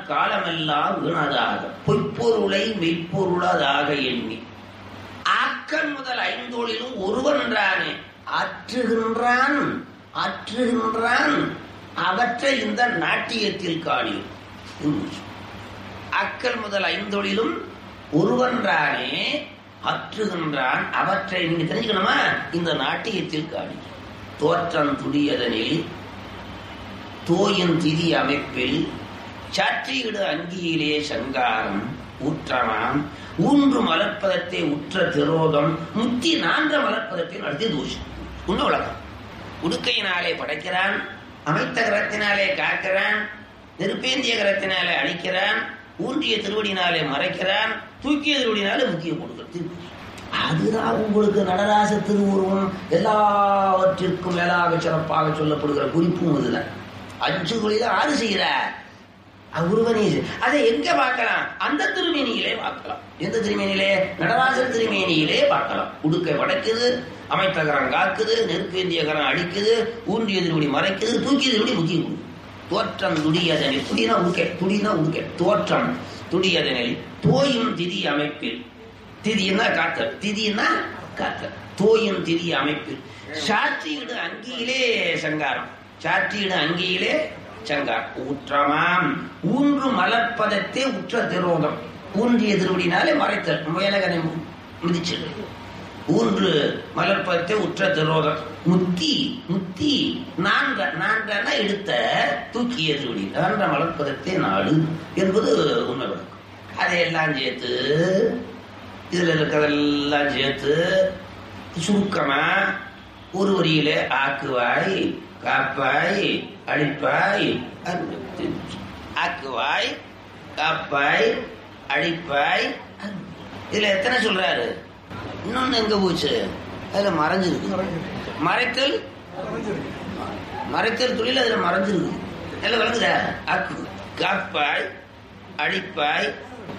காலமெல்லாம் வீணதாக பொய்ப்பொருளை மெய்ப்பொருளதாக எண்ணி ஆக்கன் முதல் ஐந்தோளிலும் ஒருவன்றானே ஆற்றுகின்றான் ஆற்றுகின்றான் அவற்றை இந்த நாட்டியத்தில் காணியும் அக்கல் முதல் ஐந்தொழிலும் ஒருவன்றானே அற்றுகின்றான் அவற்றை நீங்க தெரிஞ்சுக்கணுமா இந்த நாட்டியத்தில் காணி தோற்றம் துடியதனில் தோயின் திதி அமைப்பில் சாற்றியிடு அங்கியிலே சங்காரம் ஊற்றமாம் ஊன்று மலர்ப்பதத்தை உற்ற திரோதம் முத்தி நான்ற மலர்ப்பதத்தை நடத்தி தூஷம் உண்மை உலகம் உடுக்கையினாலே படைக்கிறான் அமைத்த கரத்தினாலே காக்கிறான் நெருப்பேந்திய கரத்தினாலே அழிக்கிறான் ஊன்றிய திருவடினாலே மறைக்கிறான் தூக்கிய திருவடினாலே முக்கிய கொடுக்கிறது அதுதான் உங்களுக்கு நடராச திருவுருவம் எல்லாவற்றிற்கும் மேலாக சிறப்பாக சொல்லப்படுகிற குறிப்பும் இதுதான் அஞ்சு குழிதான் ஆறு செய்கிறார் உருவனே அதை எங்க பார்க்கலாம் அந்த திருமேனியிலே பார்க்கலாம் எந்த திருமேனியிலே நடராசர் திருமேனியிலே பார்க்கலாம் உடுக்கை வடக்குது அமைத்தகரம் காக்குது நெருப்பேந்திய கரம் அடிக்குது ஊன்றிய திருவடி மறைக்குது தூக்கிய திருவடி முக்கிய கொடுக்கும் தோற்றம் துடியதனில் துடினா உடுக்கை துடினா உடுக்கை தோற்றம் துடியதனில் தோயும் திதி அமைப்பில் திதினா காத்தல் திதினா காத்தல் தோயும் திதி அமைப்பில் சாற்றியிடு அங்கியிலே சங்காரம் சாற்றியிடு அங்கியிலே சங்கார் ஊற்றமாம் ஊன்று மலர்ப்பதத்தே உற்ற திரோதம் ஊன்றிய திருவடினாலே மறைத்தல் முயலகனை மிதிச்சது ஊன்று மலர்ப்பதத்தை உற்ற திரோதம் முத்தி முத்தி நான்ற நான்றன எடுத்த தூக்கிய திருவடி நான்ற மலர்ப்பதத்தை நாடு என்பது உண்மை விளக்கம் அதையெல்லாம் சேர்த்து இதுல இருக்கிறதெல்லாம் சேர்த்து சுருக்கமா ஒரு வரியிலே ஆக்குவாய் காப்பாய் அழிப்பாய் ஆக்குவாய் காப்பாய் அழிப்பாய் இதுல எத்தனை சொல்றாரு இன்னொன்னு எங்க போச்சு அதுல மறைஞ்சிருக்கு மறைத்தல் மறைத்தல் தொழில் அதுல மறைஞ்சிருக்கு எல்லாம் விளங்குதா ஆக்கு காப்பாய் அழிப்பாய்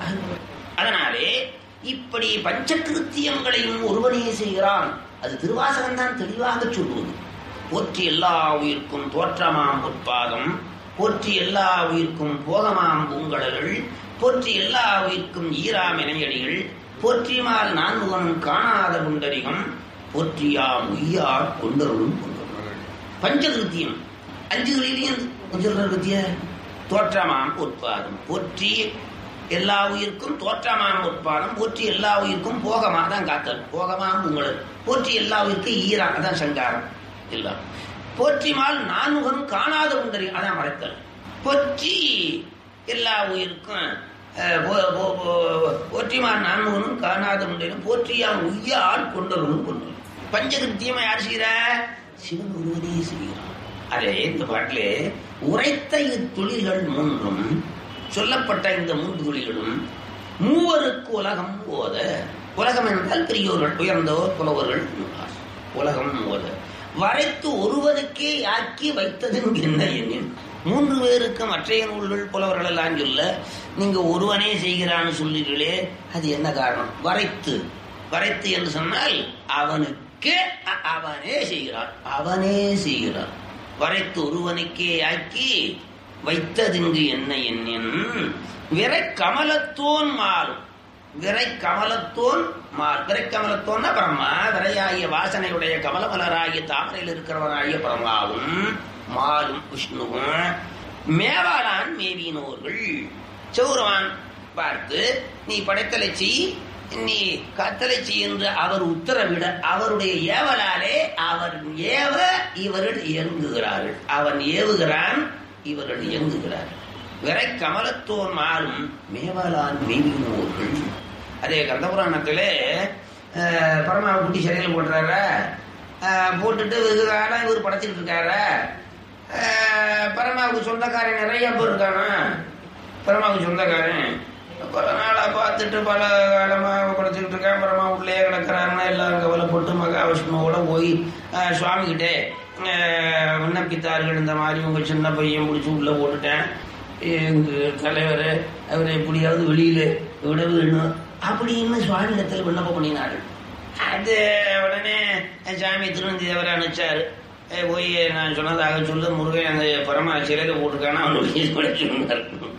அதனாலே இப்படி பஞ்சகிருத்தியங்களையும் ஒருவனே செய்கிறான் அது திருவாசகம் தான் தெளிவாக சொல்லுவது போற்றி எல்லா உயிர்க்கும் தோற்றமாம் உற்பாதம் போற்றி எல்லா உயிர்க்கும் போகமாம் பூங்கடல்கள் போற்றி எல்லா உயிர்க்கும் ஈராம் இணையடிகள் போற்றிமால் நான்முகனும் காணாத குண்டரிகம் போற்றியாம் உய்யார் கொண்டருளும் கொண்டருள் பஞ்சகிருத்தியம் அஞ்சு களிலையும் சொல்றத்திய தோற்றமாம் உற்பாதம் போற்றி எல்லா உயிர்க்கும் தோற்றமாம் உற்பாதம் போற்றி எல்லா உயிர்க்கும் போகமா தான் காத்தல் போகமாம் உங்களது போற்றி எல்லா உயிர்க்கும் ஈரா அதான் சங்காரம் எல்லாம் போற்றிமால் நான்முகன் காணாத குண்டரி அதான் மறைத்தல் போற்றி எல்லா உயிருக்கும் போற்றிமான் நான்முகனும் காணாத குண்டரும் போற்றியான் உய்ய ஆள் கொண்டவனும் கொண்டு பஞ்சகிருத்தியமா யார் செய்கிறா சிவன் ஒருவனே செய்கிறான் அதே இந்த பாட்டிலே உரைத்த இத்தொழில்கள் மூன்றும் சொல்லப்பட்ட இந்த மூன்று தொழில்களும் மூவருக்கு உலகம் ஓத உலகம் என்றால் பெரியோர்கள் உயர்ந்தோர் புலவர்கள் உலகம் ஓத வரைத்து ஒருவனுக்கே ஆக்கி வைத்தது என்ன எண்ணின் மூன்று பேருக்கு மற்றைய நூல்கள் புலவர்கள் எல்லாம் சொல்ல நீங்க ஒருவனே செய்கிறான்னு சொல்லுங்களே அது என்ன காரணம் வரைத்து வரைத்து என்று சொன்னால் அவனுக்கே அவனே செய்கிறான் அவனே செய்கிறான் வரைத்து ஒருவனுக்கே ஆக்கி வைத்ததிங்கு என்ன எண்ணின் விரை கமலத்தோன் மாறும் விரை கமலத்தோன் மால் விரை கமலத்தோன்னா பிரம்மா விரையாகிய வாசனையுடைய கமலமலராகிய தாமரையில் இருக்கிறவனாகிய பிரம்மாவும் மாலும் விஷ்ணுவும் மேவாளான் மேவினோர்கள் சௌரவான் பார்த்து நீ படைத்தலை செய் நீ கத்தலை செய் என்று அவர் உத்தரவிட அவருடைய ஏவலாலே அவர் ஏவ இவர்கள் இயங்குகிறார்கள் அவன் ஏவுகிறான் இவர்கள் இயங்குகிறார்கள் விரை கமலத்தோன் மாறும் மேவலான் மேவினோர்கள் அதே கந்தபுராணத்திலே பரமாவை குட்டி சிறையில் போட்டுறார போட்டுட்டு வெகு காலம் இவர் படைச்சிட்டு இருக்காரு பரமாவுக்கு சொந்தக்காரன் நிறைய பேர் இருக்கானா பரமாவுக்கு சொந்தக்காரன் பல நாளாக பார்த்துட்டு பல காலமாக படைச்சிக்கிட்டு இருக்கேன் பரமா உள்ளே கிடக்கிறாருன்னா எல்லாரும் கவலைப்பட்டு மகாவிஷ்ணுவோட போய் சுவாமிகிட்டே விண்ணப்பித்தார்கள் இந்த மாதிரி உங்கள் சின்ன பையன் முடிச்சு உள்ளே போட்டுட்டேன் எங்கள் தலைவர் அவரை எப்படியாவது வெளியில் விட வேணும் அப்படின்னு சுவாமியிடத்தில் விண்ணப்பம் பண்ணினார்கள் அது உடனே சாமி திருவந்தி தேவரை அனுப்பிச்சாரு போய் நான் சொன்னதாக சொல்ல முருகன் அந்த பரமா சிலையில் போட்டிருக்கானா அவனுடைய சொன்னார்